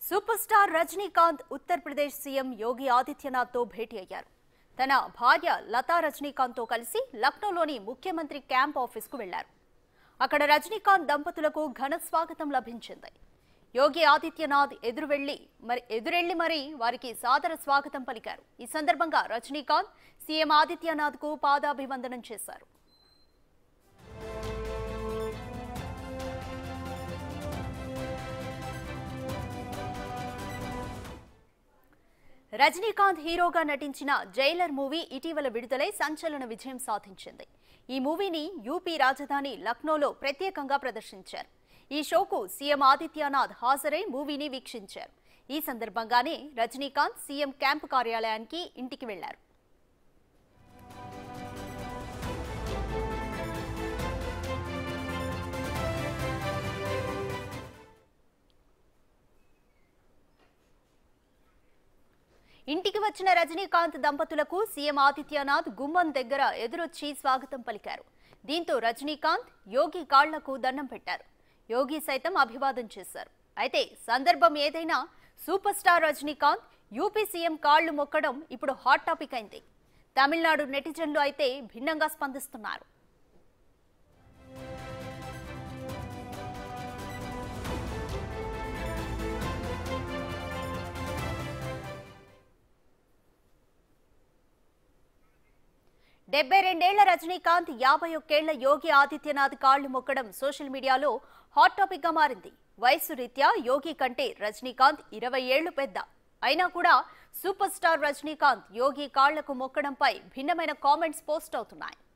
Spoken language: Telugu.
super star Rajinikanth Uttar Pradesh CM Yogi ఆదిత్యనాథ్తో భేటీ అయ్యారు తన భార్య లతా రజనీకాంత్తో కలిసి లక్నోలోని ముఖ్యమంత్రి క్యాంప్ ఆఫీస్కు వెళ్లారు అక్కడ రజనీకాంత్ దంపతులకు ఘన స్వాగతం లభించింది యోగి ఆదిత్యనాథ్ ఎదురు వెళ్లి మరి ఎదురెళ్లి మరి వారికి సాదర స్వాగతం పలికారు ఈ సందర్భంగా రజనీకాంత్ సీఎం ఆదిత్యనాథ్కు పాదాభివందనం చేశారు రజనీకాంత్ హీరోగా నటించిన జైలర్ మూవీ ఇటీవల విడుదలై సంచలన విజయం సాధించింది ఈ మూవీని యూపీ రాజధాని లక్నోలో ప్రత్యేకంగా ప్రదర్శించారు ఈ షోకు సీఎం ఆదిత్యనాథ్ హాజరై మూవీని వీక్షించారు ఈ సందర్భంగానే రజనీకాంత్ సీఎం క్యాంపు కార్యాలయానికి ఇంటికి వెళ్లారు ఇంటికి వచ్చిన రజనీకాంత్ దంపతులకు సీఎం ఆదిత్యనాథ్ గుమ్మం దగ్గర ఎదురొచ్చి స్వాగతం పలికారు దీంతో రజనీకాంత్ యోగి కాళ్లకు దండం పెట్టారు యోగి సైతం అభివాదం చేశారు అయితే సందర్భం ఏదైనా super star Rajinikanth UP CM కాళ్లు మొక్కడం ఇప్పుడు హాట్ టాపిక్ అయింది తమిళనాడు నెటిజన్లు అయితే భిన్నంగా స్పందిస్తున్నారు డెబ్బై రెండేళ్ల రజనీకాంత్ యాభై ఒక్కేళ్ల యోగి ఆదిత్యనాథ్ కాళ్లు మొక్కడం సోషల్ మీడియాలో హాట్ టాపిక్ గా మారింది వయసు రీత్యా యోగి కంటే రజనీకాంత్ ఇరవై ఏళ్లు పెద్ద అయినా కూడా సూపర్ స్టార్ రజనీకాంత్ యోగి కాళ్లకు మొక్కడంపై భిన్నమైన కామెంట్స్ పోస్ట్ అవుతున్నాయి